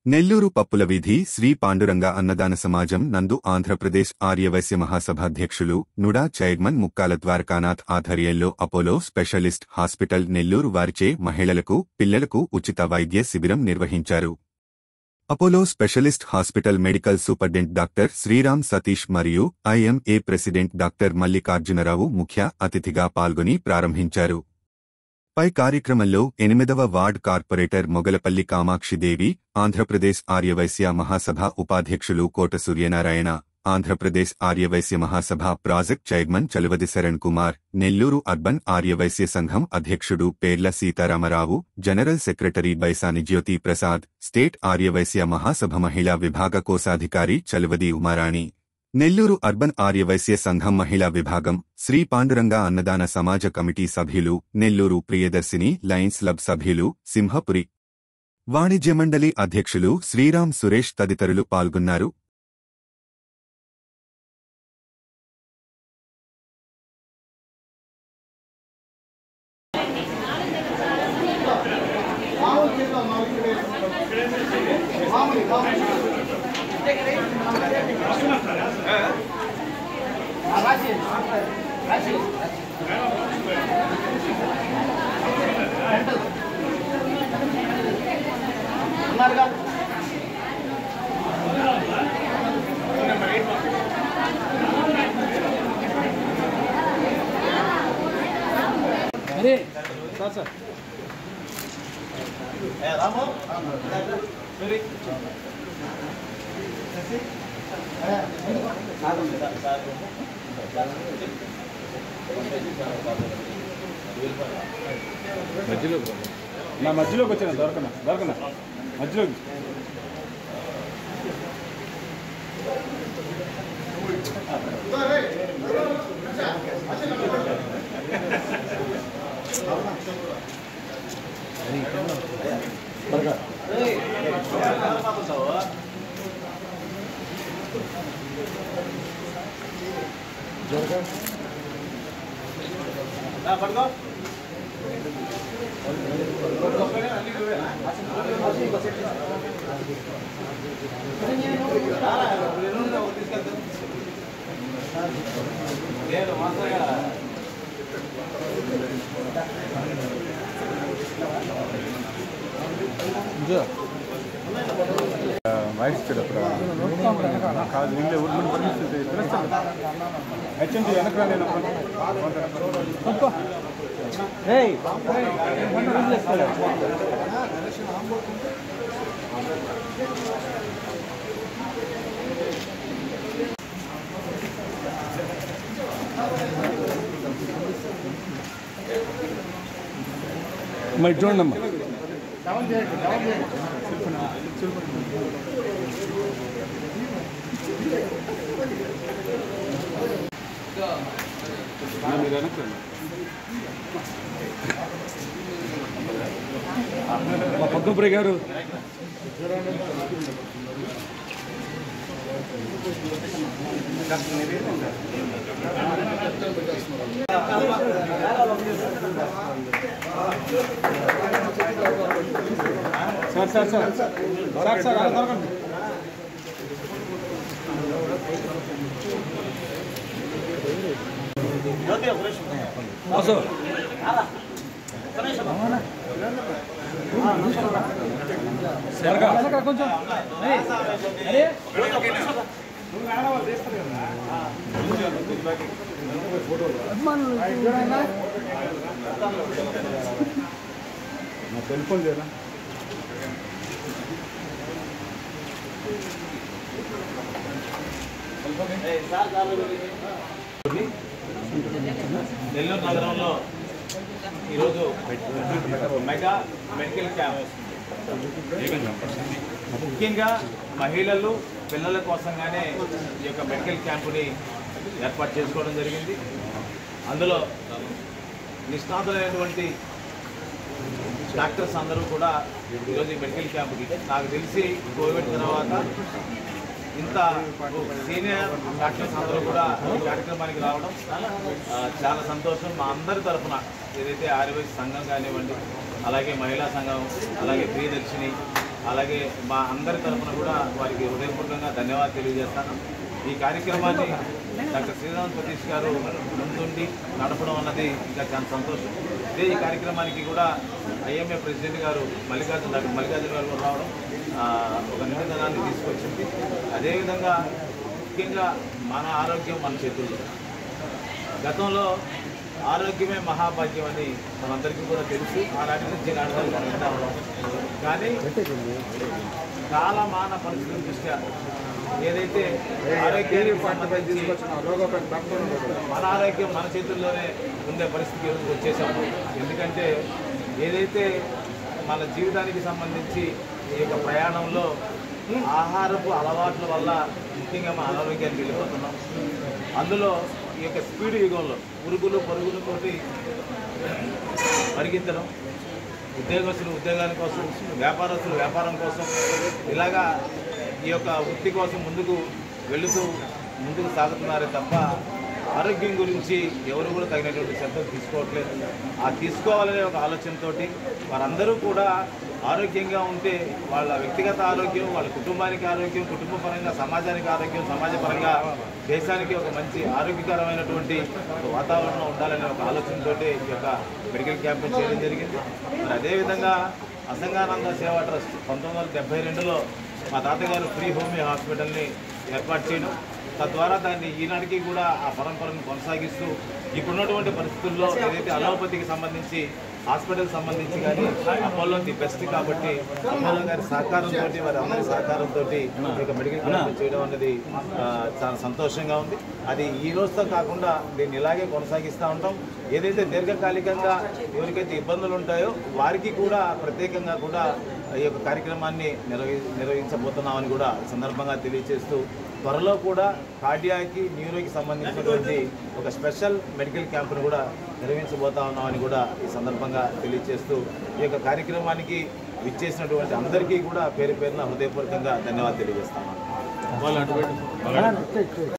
నెల్లూరు పప్పుల వీధి శ్రీ పాండురంగ అన్నదాన సమాజం నందు ఆంధ్రప్రదేశ్ ఆర్యవైశ్య మహాసభాధ్యక్షులు నుడా చైర్మన్ ముక్కాల ద్వారకానాథ్ ఆధ్వర్యంలో అపోలో స్పెషలిస్ట్ హాస్పిటల్ నెల్లూరు వారిచే మహిళలకు పిల్లలకు ఉచిత వైద్య శిబిరం నిర్వహించారు Apollo specialist hospital medical superintendent doctor Sriram Satish మరియు ఐఎంఏ ప్రెసిడెంట్ డాక్టర్ మల్లికార్జునరావు ముఖ్య అతిథిగా పాల్గొని ప్రారంభించారు పై కార్యక్రమంలో ఎనిమిదవ వార్డ్ కార్పొరేటర్ మొగలపల్లి కామాక్షిదేవి ఆంధ్రప్రదేశ్ ఆర్యవైశ్య మహాసభ ఉపాధ్యక్షులు కోట సూర్యనారాయణ ఆంధ్రప్రదేశ్ ఆర్యవైశ్య మహాసభ project chairman Chaluvadi Saran Kumar Nellore urban Arya Vysya సంఘం అధ్యక్షుడు Perla Sitaramarao general secretary Baisani Jyothi Prasad state Arya Vysya మహాసభ మహిళా విభాగ కోశాధికారి చలువది ఉమారాణి నెల్లూరు అర్బన్ ఆర్యవైశ్య సంఘం మహిళా విభాగం శ్రీ పాండురంగ అన్నదాన సమాజ కమిటీ సభ్యులు నెల్లూరు ప్రియదర్శిని లయన్స్ లబ్ సభ్యులు సింహపురి వాణిజ్య మండలి అధ్యక్షులు శ్రీరామ్ సురేష్ తదితరులు పాల్గొన్నారు అరే సార్ సార్ మధ్యలో నా మధ్యలోకి వచ్చిన దొరకనా దొరకనా మధ్యలోకి వాయిస్ ఇచ్చేటప్పుడు కాదు వీళ్ళే ఊరి ముందు పర్మిషన్ తెలుస్తాను హెచ్ఎండి వెనక నేను మరి చూడండి అమ్మా మీరు వెనక్కి రండి. మా పద్మపురి గారు sir sir sir sir sir అలా దొరకండి వాసు త్వరగా. కొంచెం నా టెలిఫోన్ లేదా నెల్లూరు నగరంలో ఈరోజు మెగా మెడికల్ క్యాంప్ ముఖ్యంగా మహిళలు పిల్లల కోసంగానే ఈ యొక్క మెడికల్ క్యాంపుని ఏర్పాటు చేసుకోవడం జరిగింది అందులో నిష్ణాతులైనటువంటి డాక్టర్స్ అందరూ కూడా ఈరోజు ఈ మెడికల్ క్యాంపుకి నాకు తెలిసి కోవిడ్ తర్వాత ఇంత సీనియర్ డాక్టర్స్ అందరూ కూడా ఈ కార్యక్రమానికి రావడం ఆ, చాలా సంతోషం మా అందరి తరఫున ఏదైతే ఆర్యవైశ్య సంఘం కానివ్వండి అలాగే మహిళా సంఘం అలాగే ప్రియదర్శిని అలాగే మా అందరి తరఫున కూడా వారికి హృదయపూర్వకంగా ధన్యవాదాలు తెలియజేస్తాను ఈ కార్యక్రమాన్ని డాక్టర్ శ్రీరామ్ సతీష్ గారు ముందుండి నడపడం అన్నది ఇంకా చాలా సంతోషం ఇదే ఈ కార్యక్రమానికి కూడా ఐఎంఏ ప్రెసిడెంట్ గారు మల్లికార్జున డాక్టర్ మల్లికార్జున గారు కూడా రావడం ఆ, ఒక నిబంధనాన్ని తీసుకొచ్చింది అదేవిధంగా ముఖ్యంగా మన ఆరోగ్యం మన చేతుల్లో గతంలో ఆరోగ్యమే మహాభాగ్యం అని మనందరికీ కూడా తెలుసు ఆనాటి నుంచి నాటకాలు మనం వింటా ఉన్నాం కానీ చాలా మాన పరిస్థితుల దృష్ట్యా ఏదైతే ఆరోగ్యానికి సంబంధించి మన ఆరోగ్యం మన చేతుల్లోనే ఉండే పరిస్థితి ఈరోజు వచ్చేసాము ఎందుకంటే ఏదైతే మన జీవితానికి సంబంధించి ఈ యొక్క ప్రయాణంలో ఆహారపు అలవాట్ల వల్ల ముఖ్యంగా మన అనారోగ్యానికి వెళ్ళిపోతున్నాం అందులో ఈ యొక్క స్పీడ్ యుగంలో పురుగులు పరుగులతోటి పరిగెత్తడం ఉద్యోగస్తులు ఉద్యోగాల కోసం వ్యాపారస్తులు వ్యాపారం కోసం ఇలాగా ఈ యొక్క వృత్తి కోసం ముందుకు వెళుతూ ముందుకు సాగుతున్నారే తప్ప ఆరోగ్యం గురించి ఎవరు కూడా తగినటువంటి శ్రద్ధ తీసుకోవట్లేదు ఆ తీసుకోవాలనే ఒక ఆలోచనతోటి వారందరూ కూడా ఆరోగ్యంగా ఉంటే వాళ్ళ వ్యక్తిగత ఆరోగ్యం వాళ్ళ కుటుంబానికి ఆరోగ్యం కుటుంబ పరంగా సమాజానికి ఆరోగ్యం సమాజ పరంగా దేశానికి ఒక మంచి ఆరోగ్యకరమైనటువంటి ఒక వాతావరణం ఉండాలనే ఒక ఆలోచనతోటి ఈ యొక్క మెడికల్ క్యాంపెయిన్ చేయడం జరిగింది మరి అదేవిధంగా అసంగానంద సేవా ట్రస్ట్ పంతొమ్మిది వందల డెబ్బై రెండులో మా తాతగారు ఫ్రీ హోమియో హాస్పిటల్ని ఏర్పాటు చేయడం తద్వారా దాన్ని ఈనాటికి కూడా ఆ పరంపరను కొనసాగిస్తూ ఇప్పుడున్నటువంటి పరిస్థితుల్లో ఏదైతే అలోపతికి సంబంధించి హాస్పిటల్ సంబంధించి కానీ అపోలో ది బెస్ట్ కాబట్టి అపోలో గారి సహకారంతో వారి అందరి సహకారంతో ఈ యొక్క మెడికల్ క్యాంప్ చేయడం అనేది ఆ, చాలా సంతోషంగా ఉంది అది ఈ రోజుతో కాకుండా దీన్ని ఇలాగే కొనసాగిస్తూ ఉంటాం ఏదైతే దీర్ఘకాలికంగా ఎవరికైతే ఇబ్బందులు ఉంటాయో వారికి కూడా ప్రత్యేకంగా కూడా ఈ యొక్క కార్యక్రమాన్ని నిర్వహి నిర్వహించబోతున్నామని కూడా ఈ సందర్భంగా తెలియజేస్తూ త్వరలో కూడా కార్డియాకి న్యూరోకి సంబంధించినటువంటి ఒక స్పెషల్ మెడికల్ క్యాంపును కూడా నిర్వహించబోతా ఉన్నామని కూడా ఈ సందర్భంగా తెలియజేస్తూ ఈ యొక్క కార్యక్రమానికి విచ్చేసినటువంటి అందరికీ కూడా పేరు పేరున హృదయపూర్వకంగా ధన్యవాదాలు తెలియజేస్తాను